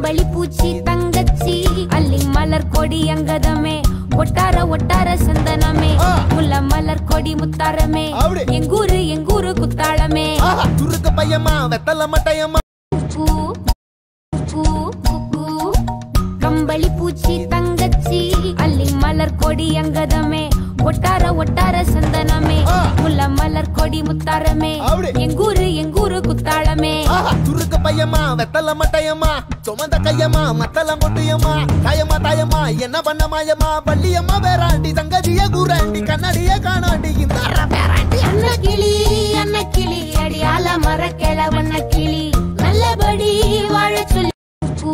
கம்பளி பூச்சி தங்கச்சி அல்லி மலர் கொடி அங்கதமே ஒட்டார ஒட்டார சந்தனமே ஆ. முல்ல மலர் கொடி முத்தாரமே அப்படி. எங்கூரு எங்கூரு குத்தாளமே ஆஹா, துருக்கு பையமா வெத்தல மட்டையம்மா பூ, பூ, பூ, பூ. கம்பளி பூச்சி தங்கச்சி அல்லி மலர் கொடி அங்கதமே ஒட்டார ஒட்டார சந்தனமே ஆ. முல்ல மலர் கொடி முத்தாரமே அப்படி. எங்கூரு எங்கூரு குத்தாளமே ஆஹா, துருக்கு பையமா வெத்தல மட்டையம்மா சுமந்த கையம்மா மத்தலம் கொட்டியம்மா தாயம்மா தாயம்மா என்ன பண்ண மாயம்மா பள்ளியம்மா வேறாண்டி தங்கதிய கூறாண்டி கண்ணாடிய காணாண்டி இந்த அற பேராண்டி அண்ணா கிளி அண்ணா கிளி அடியால மரக்கிழ வண்ண கிளி நல்லபடி வாழ சொல்லி பூ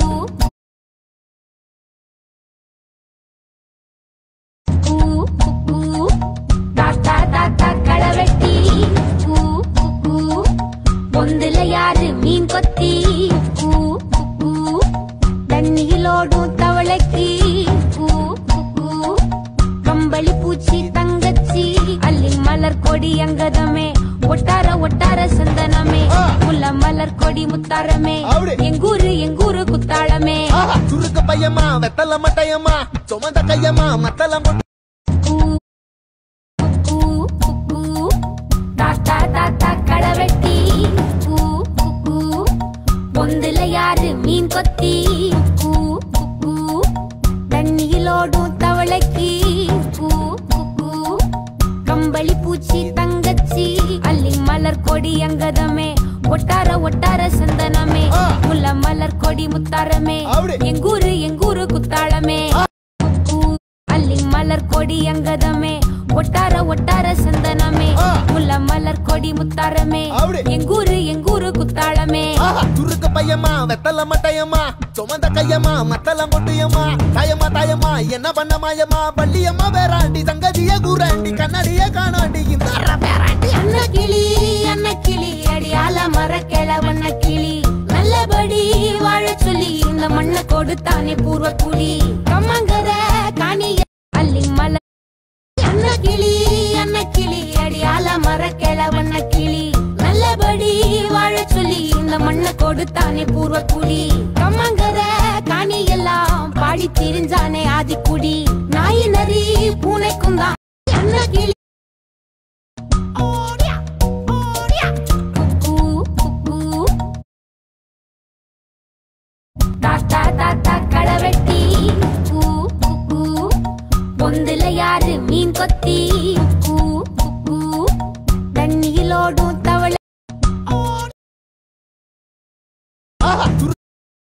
பூ, பூ, பூ. தாத்தா தாத்தா களவெட்டி பூ, பூ, பூ. பொந்துல யாரு மீன் கொத்தி பூ, பூ, பூ. தண்ணியிலோடும் தவளைக்கு பூ, பூ, பூ. கம்பளி பூச்சி தங்கச்சி அல்லி மலர் கொடி அங்கதமே ஒட்டார ஒட்டார சந்தனமே ஆ. முல்ல மலர் கொடி முத்தாரமே அப்படி. எங்கூரு எங்கூரு குத்தாளமே ஆஹா, துருக்கு பையமா வெத்தல மட்டையம்மா சுமந்த கையம்மா மத்தலம் கொட்டி பூ, பூ, பூ, பூ. தாத்தா தாத்தா களவெட்டி பூ, பூ, பூ. பொந்துல யாரு மீன் கொத்தி பூ, பூ, பூ. தண்ணியிலோடும் தவளைக்கு பூ, பூ, பூ. கம்பளி பூச்சி தங்கச்சி அல்லி மலர் கொடி அங்கதமே ஒட்டார ஒட்டார சந்தனமே ஆ. முல்ல மலர் கொடி முத்தாரமே அப்படி. எங்கூரு எங்கூரு குத்தாளமே பூ, அல்லி மலர் கொடி அங்கதமே ஒட்டார ஒட்டார சந்தனமே ஆ. முல்ல மலர் கொடி முத்தாரமே அப்படி. எங்கூரு எங்கூரு குத்தாளமே ஆஹா, துருக்கு பையம்மா வெத்தல மட்டையம்மா சுமந்த கையம்மா மத்தலம் கொட்டியம்மா தாயம்மா தாயம்மா என்ன பண்ண மாயம்மா பள்ளியம்மா வேறாண்டி தங்கதிய கூறாண்டி கண்ணாடிய காணாண்டி இந்த அற பேராண்டி அண்ணா கிளி அண்ணா கிளி அடியால மரக்கிழ வண்ண கிளி நல்லபடி வாழ சொல்லி இந்த மண்ணை கொடுத்தானே பூர்வ குடி கம்மங்கர காணிய அல்லி மலர் அண்ணா கிளி அண்ணா கிளி அடியால மரக்கிழ வண்ண கிளி நல்லபடி வாழ சொல்லி இந்த மண்ணை கொடுத்தானே பூர்வ குடி கம்மங்கர காணி எல்லாம் பாடி திரிஞ்சானே ஆதிக்குடி நாய் நரி பூனைக்கும் தான் அண்ணா கிளி ஓடியா ஓடியா குக்கு குக்கு தாத்தா தாத்தா களவெட்டி பூ பூ, பூ. பொந்துல யாரு மீன் கொத்தி பூ பூ, பூ. தண்ணியிலோடும் தவளை ஆஹா, துருக்கு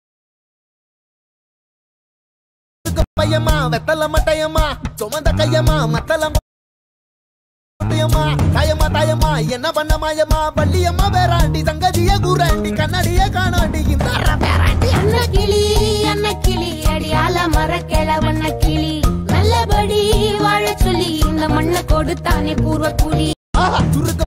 பையம்மா வெத்தல மட்டையம்மா சுமந்த கையம்மா மத்தலம் கொட்டியம்மா தாயம்மா தாயம்மா என்ன பண்ண மாயம்மா பள்ளியம்மா வேறாண்டி தங்கதிய கூறாண்டி கண்ணாடிய காணாண்டி இந்த அற பேராண்டி அண்ணா கிளி அண்ணா கிளி அடியால மரக்கிழ வண்ண கிளி நல்லபடி வாழ சொல்லி இந்த மண்ணை கொடுத்தானே பூர்வ குடி ஆஹா, துருக்கு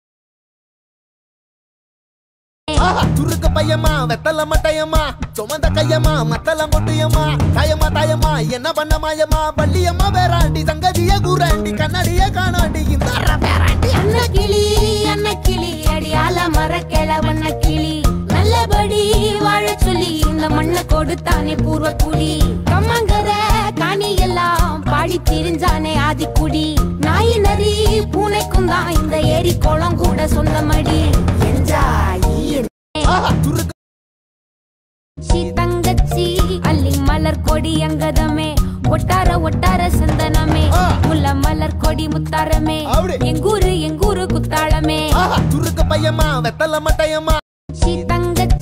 ஆஹா, துருக்கு பையம்மா வெத்தல மட்டையம்மா சுமந்த கையம்மா மத்தலம் கொட்டியம்மா தாயம்மா தாயம்மா என்ன பண்ண மாயம்மா பள்ளியம்மா வேறாண்டி தங்கதிய கூறாண்டி கண்ணாடிய காணாண்டி இந்த அற பேராண்டி அண்ணா கிளி அண்ணா கிளி அடியால மரக்கிழ வண்ண கிளி நல்லபடி வாழ சொல்லி இந்த மண்ணை கொடுத்தானே பூர்வ குடி கம்மங்கர காணி எல்லாம் பாடி திரிஞ்சானே ஆதிக்குடி நாய் நரி பூனைக்கும் தான் இந்த ஏரி குளம் கூட சொந்தமடி என்ஜாய் ஆஹா, துருக்கு சி தங்கச்சி அல்லி மலர் கொடி அங்கதமே ஒட்டார ஒட்டார சந்தனமே ஆ. முல்ல மலர் கொடி முத்தாரமே அப்படி. எங்கூரு எங்கூரு குத்தாளமே ஆஹா, துருக்கு பையம்மா வெத்தல மட்டையம்மா சி தங்கச்சி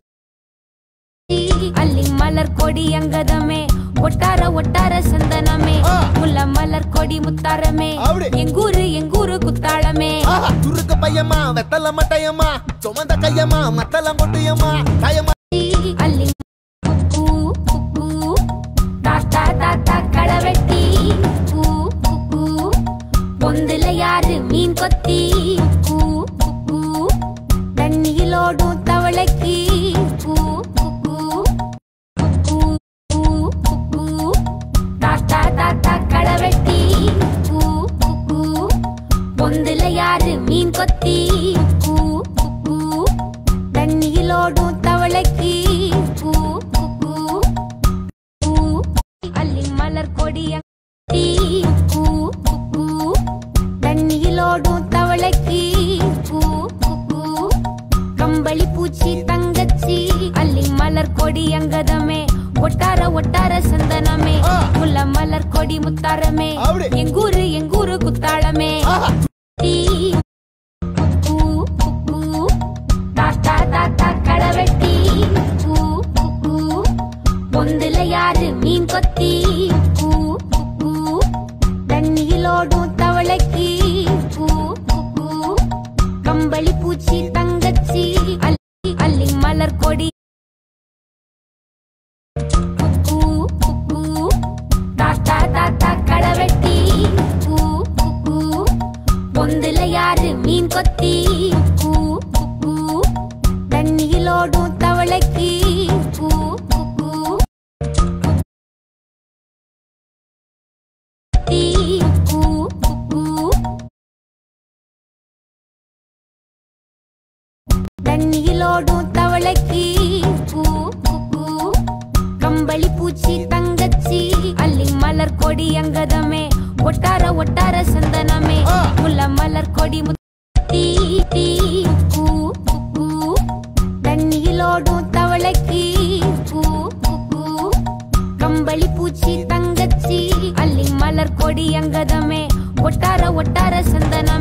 அல்லி மலர் கொடி அங்கதமே ஒட்டார ஒட்டார சந்தனமே ஆ. முல்ல மலர் கொடி முத்தாரமே அப்படி. எங்கூரு எங்கூரு குத்தாளமே ஆஹா, துருக்கு பையம்மா வெத்தல மட்டையம்மா சுமந்த கையம்மா மத்தலம் கொட்டியம்மா தாயம்மா அல்லி பூ, பூ, பூ. தாத்தா தாத்தா களவெட்டி பூ, பூ, பூ. பொந்துல யாரு மீன் கொத்தி பூ, பூ, பூ. தண்ணியிலோடும் தவளைக்கு பூ, பூ, பூ. பூ, பூ, பூ, பூ. தாத்தா தாத்தா களவெட்டி பூ, பூ, பூ. பொந்துல யாரு மீன் கொத்தி பூ, பூ, பூ. தண்ணியிலோடும் தவளைக்கு பூ பூ பூ கம்பளி பூச்சி தங்கச்சி அள்ளி மலர் கொடி அங்கதமே ஒட்டார ஒட்டார சந்தனமே ஆ. முல்ல மலர் கொடி முத்தாரமே அப்படி. எங்கூரு எங்கூரு குத்தாளமே ஆஹா. டீ, குக்கூ, குக்கூ, தாத்தா தாத்தா களவெட்டி கூ, குக்கூ, பொந்துல யாரு மீன் கொத்தி கூ, குக்கூ, தண்ணியிலோடும் தவளைக்கு கூ, குக்கூ, கம்பளி பூச்சி தங்கச்சி அள்ளி அள்ளி மலர் கொடி குக்கூ, குக்கூ, தாத்தா தாத்தா களவெட்டி கூ, குக்கூ, பொந்துல யாரு மீன் கொத்தி கூ, குக்கூ, தண்ணியிலோடும் தவளைக்கு கூ, குக்கூ, டீ, குக்கூ, குக்கூ, தண்ணியிலோடும் தவளைக்கு கூ, குக்கூ, கம்பளி பூச்சி தங்கச்சி அள்ளி மலர் கொடி அங்கதமே ஒட்டார ஒட்டார சந்தனமே ஆ. முல்ல மலர் கொடி முத்தி டீ, குக்கூ, குக்கூ, தண்ணியிலோடும் தவளைக்கு கூ, குக்கூ, கம்பளி பூச்சி தங்கச்சி அள்ளி மலர் கொடி அங்கதமே ஒட்டார ஒட்டார சந்தனமே